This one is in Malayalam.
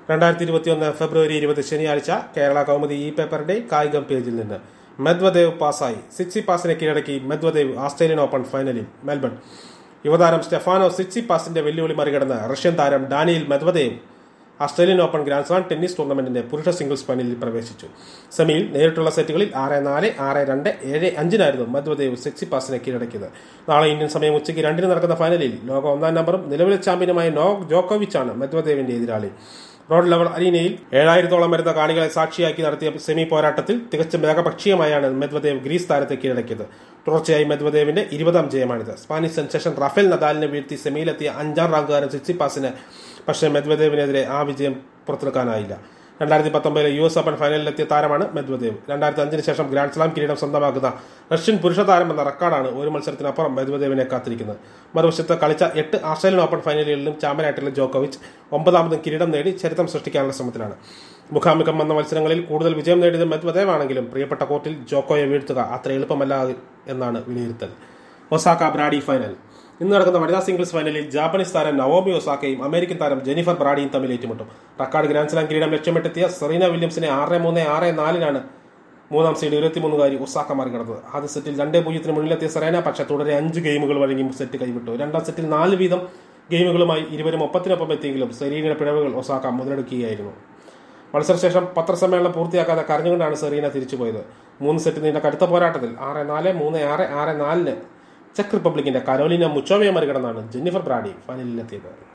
രണ്ടായിരത്തി ഇരുപത്തിയൊന്ന് ഫെബ്രുവരി ഇരുപത് ശനിയാഴ്ച കേരള കൗമുദി ഇ പേപ്പറിന്റെ കായികം പേജിൽ നിന്ന് മെദ്വദേവ് പാസായി സിക്സി പാസിനെ കീഴടക്കി മെദ്വദേവ് ആസ്ട്രേലിയൻ ഓപ്പൺ ഫൈനലിൽ മെൽബൺ യുവതാരം സ്റ്റെഫാനോ സിക്സി പാസിന്റെ വെല്ലുവിളി മറികടന്ന് റഷ്യൻ താരം Daniel Medvedev Australian Open grand slam tennis ടൂർണമെന്റിന്റെ പുരുഷ സിംഗിൾസ് ഫൈനലിൽ പ്രവേശിച്ചു സെമിയിൽ നേരിട്ടുള്ള സെറ്റുകളിൽ ആറ് നാല് ആറ് രണ്ട് ഏഴ് അഞ്ചിനായിരുന്നു മധ്വദേവ് സെക്സി പാസിനെ കീഴടക്കിയത് നാളെ ഇന്ത്യൻ സമയം ഉച്ചയ്ക്ക് രണ്ടിന് നടക്കുന്ന ഫൈനലിൽ ലോക ഒന്നാം നമ്പറും നിലവിലെ ചാമ്പ്യനുമായ നോക് ജോക്കോവിച്ചാണ് മധ്വദേവിന്റെ എതിരാളി റോഡ് ലെവൽ അരീനയിൽ ഏഴായിരത്തോളം വരുന്ന കാണികളെ സാക്ഷിയാക്കി നടത്തിയ സെമി പോരാട്ടത്തിൽ തികച്ചും ഏകപക്ഷീയമായാണ് മെദ്വദേവ് ഗ്രീസ് താരത്തെ കീഴടക്കിയത് തുടർച്ചയായി മെദ്വദേവിന്റെ ഇരുപതാം ജയമാണിത് സ്പാനിഷ് സെൻസേഷൻ റഫേൽ നദാലിനെ വീഴ്ത്തി സെമിയിലെത്തിയ അഞ്ചാം റാങ്കുകാരൻ സിച്ചിപ്പാസിന് പക്ഷേ മെദ്വദേവിനെതിരെ ആ വിജയം പുറത്തെടുക്കാനായില്ല രണ്ടായിരത്തി പത്തൊമ്പതിലെ യു എസ് ഓപ്പൺ ഫൈനലിലെത്തിയ താരമാണ് മെദ്വദേവ് രണ്ടായിരത്തി അഞ്ചിന് ശേഷം ഗ്രാൻഡ് സ്ലാം കിരീടം സ്വന്തമാക്കുന്ന റഷ്യൻ പുരുഷ താരം എന്ന റെക്കോർഡാണ് ഒരു മത്സരത്തിനപ്പുറം മെദ്വദേവിനെ കാത്തിരിക്കുന്നത് മറുവശത്ത് കളിച്ച എട്ട് ആസ്ട്രേലിയൻ ഓപ്പൺ ഫൈനലുകളിലും ചാമ്പ്യനായിട്ടുള്ള ജോക്കോവിച്ച് ഒമ്പതാമതും കിരീടം നേടി ചരിത്രം സൃഷ്ടിക്കാനുള്ള ശ്രമത്തിലാണ് മുഖാമുഖം വന്ന മത്സരങ്ങളിൽ കൂടുതൽ വിജയം നേടിയത് മെദ്വദേവ് ആണെങ്കിലും പ്രിയപ്പെട്ട കോർട്ടിൽ ജോക്കോയെ വീഴ്ത്തുക അത്ര എളുപ്പമല്ല എന്നാണ് വിലയിരുത്തൽ ഒസാക്ക ബ്രാഡി ഫൈനൽ ഇന്ന് നടക്കുന്ന വനിതാ സിംഗിൾസ് ഫൈനലിൽ ജാപ്പനീസ് താരം നവോമി ഒസാക്കയും അമേരിക്കൻ താരം ജെനിഫർ ബ്രാഡിയും തമ്മിൽ ഏറ്റുമുട്ടും റെക്കോർഡ് ഗ്രാൻഡ് സ്ലാം കിരീടം ലക്ഷ്യമിട്ടെത്തിയ സെറീന വില്യംസിനെ ആറ് മൂന്ന് ആറ് നാലിനാണ് മൂന്നാം സീഡ് ഇരുപത്തിമൂന്നുകാരി ഒസാക്ക മറികടന്നത് ആദ്യ സെറ്റിൽ രണ്ടേ പൂജ്യത്തിന് മുന്നിലെത്തിയ സെറേന പക്ഷേ തുടരെ അഞ്ച് ഗെയിമുകൾ വഴങ്ങി സെറ്റ് കൈവിട്ടു രണ്ടാം സെറ്റിൽ നാല് വീതം ഗെയിമുകളുമായി ഇരുവരും ഒപ്പത്തിനൊപ്പം എത്തിയെങ്കിലും സെറീനയുടെ പിഴവുകൾ ഒസാക്ക മുതലെടുക്കുകയായിരുന്നു മത്സരശേഷം പത്രസമ്മേളനം പൂർത്തിയാക്കാതെ കരഞ്ഞുകൊണ്ടാണ് സെറീന തിരിച്ചുപോയത് മൂന്ന് സെറ്റ് നീണ്ട കടുത്ത പോരാട്ടത്തിൽ ആറ് നാല് മൂന്ന് ആറ് ആറ് നാലിന് ചെക്ക് റിപ്പബ്ലിക്കിന്റെ കരോലിന മുച്ചോവയെ മറികടന്നാണ് ജെന്നിഫർ ബ്രാഡി ഫൈനലിലെത്തിയത്